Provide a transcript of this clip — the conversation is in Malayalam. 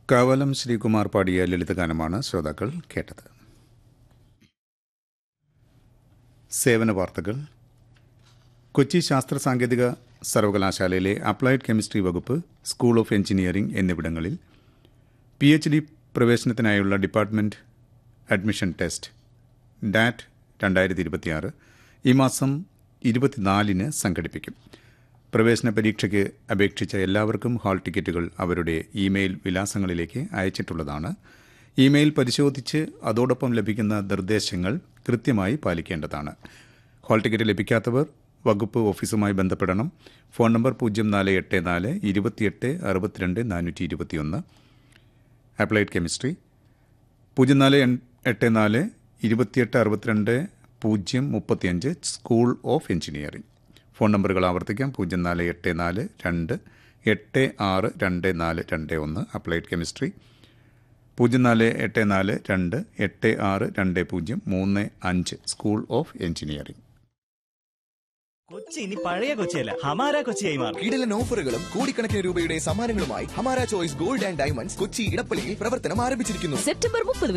കാവലം ശ്രീകുമാർ പാടിയ ലളിതഗാനമാണ് ശ്രോതാക്കൾ കേട്ടത് സേവന വാർത്തകൾ കൊച്ചി ശാസ്ത്ര സാങ്കേതിക സർവകലാശാലയിലെ അപ്ലൈഡ് കെമിസ്ട്രി വകുപ്പ് സ്കൂൾ ഓഫ് എഞ്ചിനീയറിംഗ് എന്നിവിടങ്ങളിൽ പി എച്ച് ഡി പ്രവേശനത്തിനായുള്ള ഡിപ്പാർട്ട്മെന്റ് അഡ്മിഷൻ ടെസ്റ്റ് ഡാറ്റ് രണ്ടായിരത്തി ഇരുപത്തിയാറ് ഈ മാസം ഇരുപത്തിനാലിന് സംഘടിപ്പിക്കും പ്രവേശന പരീക്ഷയ്ക്ക് അപേക്ഷിച്ച എല്ലാവർക്കും ഹാൾ ടിക്കറ്റുകൾ അവരുടെ ഇമെയിൽ വിലാസങ്ങളിലേക്ക് അയച്ചിട്ടുള്ളതാണ് ഇമെയിൽ പരിശോധിച്ച് അതോടൊപ്പം ലഭിക്കുന്ന നിർദ്ദേശങ്ങൾ കൃത്യമായി പാലിക്കേണ്ടതാണ് ഹാൾ ടിക്കറ്റ് ലഭിക്കാത്തവർ വകുപ്പ് ഓഫീസുമായി ബന്ധപ്പെടണം ഫോൺ നമ്പർ പൂജ്യം നാല് എട്ട് നാല് ഇരുപത്തിയെട്ട് അറുപത്തിരണ്ട് നാനൂറ്റി ഇരുപത്തിയൊന്ന് അപ്ലൈഡ് കെമിസ്ട്രി പൂജ്യം നാല് എൺ- എട്ട് നാല് ഇരുപത്തിയെട്ട് അറുപത്തിരണ്ട് പൂജ്യം മുപ്പത്തിയഞ്ച് സ്കൂൾ ഓഫ് എഞ്ചിനീയറിംഗ് ഫോൺ നമ്പറുകൾ ആവർത്തിക്കാം പൂജ്യം നാല് എട്ട് നാല് രണ്ട് എട്ട് ആറ് രണ്ട് നാല് രണ്ട് ഒന്ന് അപ്ലൈഡ് കെമിസ്ട്രി പൂജ്യം നാല് എട്ട് നാല് രണ്ട് എട്ട് ആറ് രണ്ട് പൂജ്യം മൂന്ന് അഞ്ച് സ്കൂൾ ഓഫ് എഞ്ചിനീയറിംഗ് കൊച്ചി ഇനി പഴയ കൊച്ചിയല്ല ഹമാര കൊച്ചിയായി മാറും കിടിലൻ ഓഫറുകളും കോടിക്കണക്കിന് രൂപയുടെ സമ്മാനങ്ങളുമായി Hamara choice gold and diamonds Kochi ഇടപ്പള്ളിയിൽ പ്രവർത്തനം ആരംഭിച്ചിരിക്കുന്നു സെപ്റ്റംബർ മുപ്പത്